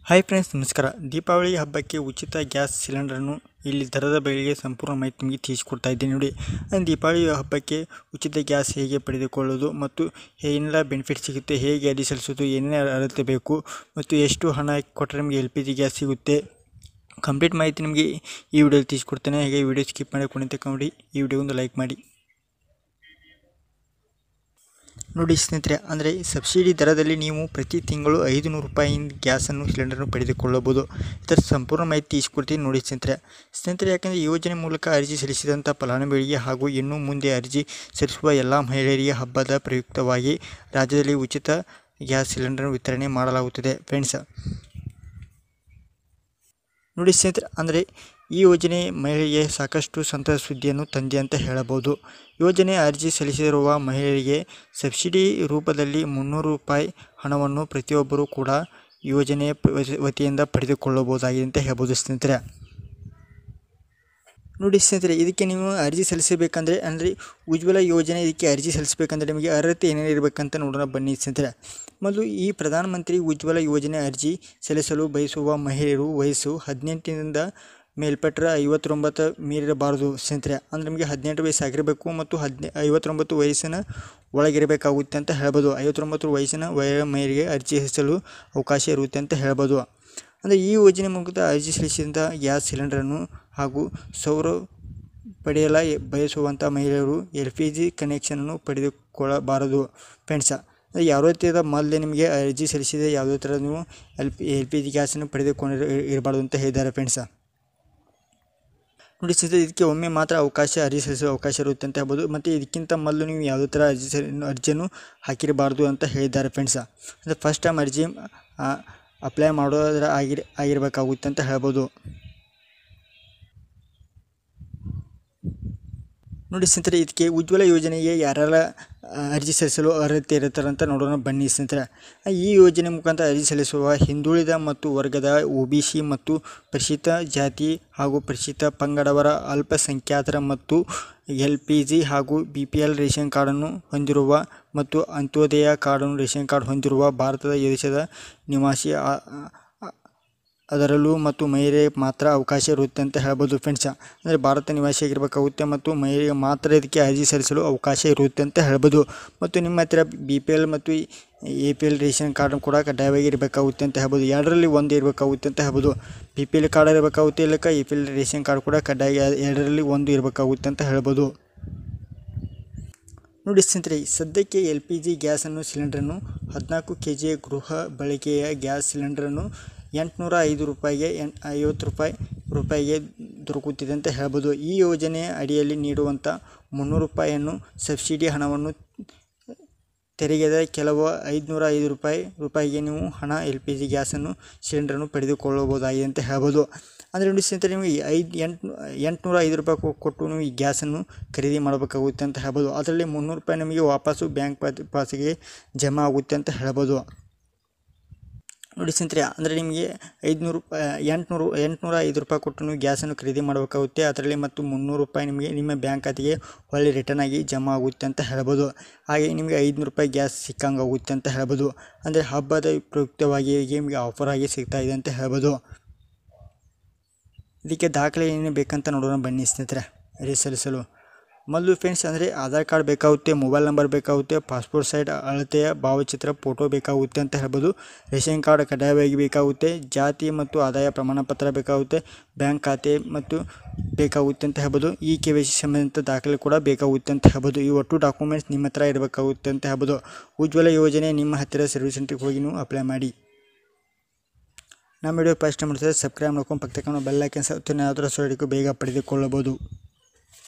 hi friends ನಮಸ್ಕಾರ ದೀಪಾವಳಿ ಹಬ್ಬಕ್ಕೆ ಉಚಿತ ಗ್ಯಾಸ್ ಸಿಲಿಂಡರನ್ನು ಇಲ್ಲಿ ದರದ ಬೆಲೆಗೆ ಸಂಪೂರ್ಣ ಮಾಹಿತಿ ನಿಮಗೆ ತಿಳಿಸಿಕೊಡ್ತಾ ಇದ್ದೀನಿ ನೋಡಿ ಅಂದ್ ದೀಪಾವಳಿ ಹಬ್ಬಕ್ಕೆ ಉಚಿತ ಗ್ಯಾಸ್ ಹೇಗೆ ಪಡೆದುಕೊಳ್ಳೋದು ಮತ್ತು ಏನೆಲ್ಲ ಬೆನಿಫಿಟ್ ಸಿಗುತ್ತೆ ಹೇಗೆ ಅರ್ಜಿ ಸಲ್ಲಿಸೋದು ಏನೇನು ಅರ್ಹತೆ ಬೇಕು ಮತ್ತು ಎಷ್ಟು ಹಣ ಕೊಟ್ಟರೆ ನಿಮಗೆ ಎಲ್ ಪಿ ಜಿ ಗ್ಯಾಸ್ ಸಿಗುತ್ತೆ ಕಂಪ್ಲೀಟ್ ಮಾಹಿತಿ ನಿಮಗೆ ಈ ವಿಡಿಯೋದಲ್ಲಿ ತಿಳಿಸ್ಕೊಡ್ತೇನೆ ಹಾಗೆ ವಿಡಿಯೋ ಸ್ಕಿಪ್ ಮಾಡಿ ಕೊನೆ ನೋಡಿ ಈ ವಿಡಿಯೋಗೊಂದು ಲೈಕ್ ಮಾಡಿ ನೋಡಿ ಸ್ನೇಹಿತರೆ ಅಂದರೆ ಸಬ್ಸಿಡಿ ದರದಲ್ಲಿ ನೀವು ಪ್ರತಿ ತಿಂಗಳು ಐದು ನೂರು ರೂಪಾಯಿಯಿಂದ ಗ್ಯಾಸನ್ನು ಸಿಲಿಂಡರ್ನು ಪಡೆದುಕೊಳ್ಳಬಹುದು ಇದರ ಸಂಪೂರ್ಣ ಮಾಹಿತಿ ತಿಳಿಸ್ಕೊಡ್ತೀನಿ ನೋಡಿ ಸ್ನೇಹಿತರೆ ಸ್ನೇಹಿತರೆ ಯಾಕಂದರೆ ಯೋಜನೆ ಮೂಲಕ ಅರ್ಜಿ ಸಲ್ಲಿಸಿದಂಥ ಫಲಾನುಭವಿಗಳಿಗೆ ಹಾಗೂ ಇನ್ನು ಮುಂದೆ ಅರ್ಜಿ ಸಲ್ಲಿಸುವ ಎಲ್ಲ ಮಹಿಳೆಯರಿಗೆ ಹಬ್ಬದ ಪ್ರಯುಕ್ತವಾಗಿ ರಾಜ್ಯದಲ್ಲಿ ಉಚಿತ ಗ್ಯಾಸ್ ಸಿಲಿಂಡರ್ ವಿತರಣೆ ಮಾಡಲಾಗುತ್ತದೆ ಫ್ರೆಂಡ್ಸ್ ನೋಡಿ ಸ್ನೇಹಿತರೆ ಅಂದರೆ ಈ ಯೋಜನೆ ಮಹಿಳೆಗೆ ಸಾಕಷ್ಟು ಸಂತಸ ಸುದ್ದಿಯನ್ನು ತಂದೆ ಅಂತ ಹೇಳಬಹುದು ಯೋಜನೆ ಅರ್ಜಿ ಸಲ್ಲಿಸಿರುವ ಮಹಿಳೆಯರಿಗೆ ಸಬ್ಸಿಡಿ ರೂಪದಲ್ಲಿ ಮುನ್ನೂರು ರೂಪಾಯಿ ಹಣವನ್ನು ಪ್ರತಿಯೊಬ್ಬರೂ ಕೂಡ ಯೋಜನೆ ವತಿಯಿಂದ ಪಡೆದುಕೊಳ್ಳಬಹುದಾಗಿದೆ ಅಂತ ಹೇಳ್ಬೋದು ಸ್ನೇಹಿತರೆ ನೋಡಿ ಸ್ನೇಹಿತರೆ ಇದಕ್ಕೆ ನೀವು ಅರ್ಜಿ ಸಲ್ಲಿಸಬೇಕಂದ್ರೆ ಅಂದರೆ ಉಜ್ವಲ ಯೋಜನೆ ಇದಕ್ಕೆ ಅರ್ಜಿ ಸಲ್ಲಿಸಬೇಕಂದ್ರೆ ನಿಮಗೆ ಅರ್ಹತೆ ಏನೇನು ಇರಬೇಕಂತ ನೋಡೋಣ ಬನ್ನಿ ಸ್ನೇಹಿತರೆ ಮೊದಲು ಈ ಪ್ರಧಾನಮಂತ್ರಿ ಉಜ್ವಲ ಯೋಜನೆ ಅರ್ಜಿ ಸಲ್ಲಿಸಲು ಬಯಸುವ ಮಹಿಳೆಯರು ವಯಸ್ಸು ಹದಿನೆಂಟರಿಂದ ಮೇಲ್ಪಟ್ಟರೆ ಐವತ್ತೊಂಬತ್ತು ಮೀರಿರಬಾರದು ಸ್ನೇಹಿತರೆ ಅಂದರೆ ನಿಮಗೆ ಹದಿನೆಂಟು ವಯಸ್ಸು ಆಗಿರಬೇಕು ಮತ್ತು ಹದಿನೆ ಐವತ್ತೊಂಬತ್ತು ವಯಸ್ಸಿನ ಒಳಗಿರಬೇಕಾಗುತ್ತೆ ಅಂತ ಹೇಳ್ಬೋದು ಐವತ್ತೊಂಬತ್ತು ವಯಸ್ಸಿನ ವಯ ಮಹಿಳೆಗೆ ಅರ್ಜಿ ಸಲ್ಲಿಸಲು ಅವಕಾಶ ಇರುತ್ತೆ ಅಂತ ಹೇಳ್ಬೋದು ಅಂದರೆ ಈ ಯೋಜನೆ ಮೂಲಕ ಅರ್ಜಿ ಸಲ್ಲಿಸಿದಂಥ ಗ್ಯಾಸ್ ಸಿಲಿಂಡರನ್ನು ಹಾಗೂ ಸೌರ ಪಡೆಯಲು ಬಯಸುವಂಥ ಮಹಿಳೆಯರು ಎಲ್ ಪಿ ಜಿ ಕನೆಕ್ಷನನ್ನು ಪಡೆದುಕೊಳ್ಳಬಾರದು ಫ್ರೆಂಡ್ಸ ಯಾವ ರೀತಿಯಾದ ಮೊದಲೇ ನಿಮಗೆ ಅರ್ಜಿ ಸಲ್ಲಿಸಿದೆ ಯಾವುದೇ ಥರ ನೀವು L P L P G ಗ್ಯಾಸನ್ನು ಪಡೆದುಕೊಂಡಿರ ಇರಬಾರ್ದು ಅಂತ ಹೇಳಿದ್ದಾರೆ ಫ್ರೆಂಡ್ಸ ನೋಡಿ ಸ್ನೇಹಿತರೆ ಇದಕ್ಕೆ ಒಮ್ಮೆ ಮಾತ್ರ ಅವಕಾಶ ಅರ್ಜಿ ಸಲ್ಲಿಸುವ ಅವಕಾಶ ಇರುತ್ತೆ ಅಂತ ಹೇಳ್ಬೋದು ಮತ್ತು ಇದಕ್ಕಿಂತ ಮೊದಲು ನೀವು ಯಾವುದೇ ಥರ ಅರ್ಜಿ ಸಲ್ಲಿ ಅರ್ಜಿಯನ್ನು ಹಾಕಿರಬಾರ್ದು ಅಂತ ಹೇಳಿದ್ದಾರೆ ಫ್ರೆಂಡ್ಸ ಅಂದರೆ ಫಸ್ಟ್ ಟೈಮ್ ಅರ್ಜಿ ಅಪ್ಲೈ ಮಾಡೋದ್ರ ಆಗಿರ್ ಆಗಿರಬೇಕಾಗುತ್ತೆ ಅಂತ ಹೇಳ್ಬೋದು ನೋಡಿ ಸ್ನೇಹಿತರೆ ಇದಕ್ಕೆ ಉಜ್ವಲ ಯೋಜನೆಗೆ ಯಾರೆಲ್ಲ ಅರ್ಜಿ ಸಲ್ಲಿಸಲು ಅರ್ಹತೆ ಇರುತ್ತಾರೆ ಅಂತ ನೋಡೋಣ ಬನ್ನಿ ಸ್ನೇಹಿತರೆ ಈ ಯೋಜನೆ ಮುಖಾಂತರ ಅರ್ಜಿ ಸಲ್ಲಿಸುವ ಹಿಂದುಳಿದ ಮತ್ತು ವರ್ಗದ ಒ ಬಿ ಸಿ ಮತ್ತು ಪರಿಶಿಷ್ಟ ಜಾತಿ ಹಾಗೂ ಪರಿಶಿಷ್ಟ ಪಂಗಡವರ ಅಲ್ಪಸಂಖ್ಯಾತರ ಮತ್ತು ಎಲ್ ಪಿ ಜಿ ಹಾಗೂ ಬಿ ಪಿ ಎಲ್ ರೇಷನ್ ಕಾರ್ಡನ್ನು ಹೊಂದಿರುವ ಮತ್ತು ಅಂತ್ಯೋದಯ ಕಾರ್ಡನ್ನು ರೇಷನ್ ಕಾರ್ಡ್ ಹೊಂದಿರುವ ಭಾರತದ ದೇಶದ ನಿವಾಸಿ ಅದರಲ್ಲೂ ಮತ್ತು ಮಹಿಳೆಗೆ ಮಾತ್ರ ಅವಕಾಶ ಇರುತ್ತೆ ಅಂತ ಹೇಳ್ಬೋದು ಫ್ರೆಂಡ್ಸ ಅಂದರೆ ಭಾರತ ನಿವಾಸಿಯಾಗಿರಬೇಕಾಗುತ್ತೆ ಮತ್ತು ಮಹಿಳೆಗೆ ಮಾತ್ರ ಇದಕ್ಕೆ ಅರ್ಜಿ ಸಲ್ಲಿಸಲು ಅವಕಾಶ ಇರುತ್ತೆ ಅಂತ ಹೇಳ್ಬೋದು ಮತ್ತು ನಿಮ್ಮ ಹತ್ತಿರ ಬಿ ಪಿ ಎಲ್ ಮತ್ತು A P L ration card ಕೂಡ ಕಡ್ಡಾಯವಾಗಿ ಇರಬೇಕಾಗುತ್ತೆ ಅಂತ ಹೇಳ್ಬೋದು ಎರಡರಲ್ಲಿ ಒಂದು ಇರಬೇಕಾಗುತ್ತೆ ಅಂತ ಹೇಳ್ಬೋದು ಬಿ ಪಿ ಎಲ್ ಕಾರ್ಡ್ ಇರಬೇಕಾಗುತ್ತೆ ಇಲ್ಲಕ A P L ration card ಕೂಡ ಕಡ್ಡಾಯ ಎರಡರಲ್ಲಿ ಒಂದು ಇರಬೇಕಾಗುತ್ತೆ ಅಂತ ಹೇಳ್ಬೋದು ನೋಡಿ ಸ್ನೇಹಿತರೆ ಸದ್ಯಕ್ಕೆ ಎಲ್ ಪಿ ಜಿ ಗ್ಯಾಸನ್ನು ಸಿಲಿಂಡ್ರನ್ನು ಹದಿನಾಲ್ಕು ಕೆ ಜಿಯ ಗೃಹ ಬಳಕೆಯ ಗ್ಯಾಸ್ ಸಿಲಿಂಡ್ರನ್ನು ಎಂಟುನೂರ ಐದು ರೂಪಾಯಿಗೆ ಎಂಟು ಐವತ್ತು ರೂಪಾಯಿ ರೂಪಾಯಿಗೆ ದೊರಕುತ್ತಿದೆ ಅಂತ ಹೇಳ್ಬೋದು ಈ ಯೋಜನೆಯ ಅಡಿಯಲ್ಲಿ ನೀಡುವಂಥ ಮುನ್ನೂರು ರೂಪಾಯಿಯನ್ನು ಸಬ್ಸಿಡಿ ಹಣವನ್ನು ತೆರಿಗೆದ ಕೆಲವು ಐದುನೂರ ಐದು ರೂಪಾಯಿ ರೂಪಾಯಿಗೆ ನೀವು ಹಣ ಎಲ್ ಪಿ ಜಿ ಗ್ಯಾಸನ್ನು ಸಿಲಿಂಡರನ್ನು ಪಡೆದುಕೊಳ್ಳಬಹುದಾಗಿದೆ ಅಂತ ಹೇಳ್ಬೋದು ಅಂದರೆ ನೋಡಿ ಸ್ನೇಹಿತರೆ ನೀವು ಐದು ಎಂಟು ಎಂಟುನೂರ ಐದು ರೂಪಾಯಿ ಕೊಟ್ಟು ನೀವು ಈ ಗ್ಯಾಸನ್ನು ಖರೀದಿ ಮಾಡಬೇಕಾಗುತ್ತೆ ಅಂತ ಹೇಳ್ಬೋದು ಅದರಲ್ಲಿ ಮುನ್ನೂರು ರೂಪಾಯಿ ನಿಮಗೆ ವಾಪಸ್ಸು ಬ್ಯಾಂಕ್ ಪಾಸಿಗೆ ಜಮಾ ಆಗುತ್ತೆ ಅಂತ ಹೇಳ್ಬೋದು ನೋಡಿ ಸ್ನೇಹಿತರೆ ಅಂದರೆ ನಿಮಗೆ ಐದುನೂರು ರೂಪಾಯಿ ಎಂಟುನೂರು ಎಂಟುನೂರ ಐದು ರೂಪಾಯಿ ಕೊಟ್ಟು ನೀವು ಗ್ಯಾಸನ್ನು ಖರೀದಿ ಮಾಡಬೇಕಾಗುತ್ತೆ ಅದರಲ್ಲಿ ಮತ್ತು ಮುನ್ನೂರು ರೂಪಾಯಿ ನಿಮಗೆ ನಿಮ್ಮ ಬ್ಯಾಂಕ್ ಖಾತೆಗೆ ಹೊಳ್ಳಿ ರಿಟರ್ನ್ ಆಗಿ ಜಮಾ ಆಗುತ್ತೆ ಅಂತ ಹೇಳ್ಬೋದು ಹಾಗೆ ನಿಮಗೆ ಐದುನೂರು ರೂಪಾಯಿ ಗ್ಯಾಸ್ ಸಿಕ್ಕಂಗೆ ಆಗುತ್ತೆ ಅಂತ ಹೇಳ್ಬೋದು ಅಂದರೆ ಹಬ್ಬದ ಪ್ರಯುಕ್ತವಾಗಿ ನಿಮಗೆ ಆಫರ್ ಆಗಿ ಸಿಗ್ತಾ ಇದೆ ಅಂತ ಹೇಳ್ಬೋದು ಇದಕ್ಕೆ ದಾಖಲೆ ಏನೇನು ಬೇಕಂತ ನೋಡೋಣ ಬನ್ನಿ ಸ್ನೇಹಿತರೆ ಅರ್ಜಿ ಸಲ್ಲಿಸಲು ಮೊದಲು ಫ್ರೆಂಡ್ಸ್ ಅಂದರೆ ಆಧಾರ್ ಕಾರ್ಡ್ ಬೇಕಾಗುತ್ತೆ ಮೊಬೈಲ್ ನಂಬರ್ ಬೇಕಾಗುತ್ತೆ ಪಾಸ್ಪೋರ್ಟ್ ಸೈಡ್ ಅಳತೆಯ ಭಾವಚಿತ್ರ ಫೋಟೋ ಬೇಕಾಗುತ್ತೆ ಅಂತ ಹೇಳ್ಬೋದು ರೇಷನ್ ಕಾರ್ಡ್ ಕಡ್ಡಾಯವಾಗಿ ಬೇಕಾಗುತ್ತೆ ಜಾತಿ ಮತ್ತು ಆದಾಯ ಪ್ರಮಾಣ ಪತ್ರ ಬೇಕಾಗುತ್ತೆ ಬ್ಯಾಂಕ್ ಖಾತೆ ಮತ್ತು ಬೇಕಾಗುತ್ತೆ ಅಂತ ಹೇಳ್ಬೋದು ಈ ಕೆ ವೈ ಸಿ ಸಂಬಂಧಿತ ದಾಖಲೆ ಕೂಡ ಬೇಕಾಗುತ್ತೆ ಅಂತ ಹೇಳ್ಬೋದು ಈ ಒಟ್ಟು ಡಾಕ್ಯುಮೆಂಟ್ಸ್ ನಿಮ್ಮ ಹತ್ರ ಇರಬೇಕಾಗುತ್ತೆ ಅಂತ ಹೇಳ್ಬೋದು ಉಜ್ವಲ ಯೋಜನೆ ನಿಮ್ಮ ಹತ್ತಿರ ಸರ್ವಿಸ್ ಸೆಂಟ್ರಿಗೆ ಹೋಗಿ ನೀವು ಅಪ್ಲೈ ಮಾಡಿ ನಮ್ಮ ವಿಡಿಯೋ ಫಸ್ಟ್ ಟೈಮ್ ಮಾಡ್ತಾರೆ ಸಬ್ಸ್ಕ್ರೈಬ್ ಮಾಡ್ಕೊಂಡು ಪಕ್ಕದ ಬೆಲ್ ಐಕನ್ ಸಹ ಯಾವ್ದಾರ ಬೇಗ ಪಡೆದುಕೊಳ್ಳಬಹುದು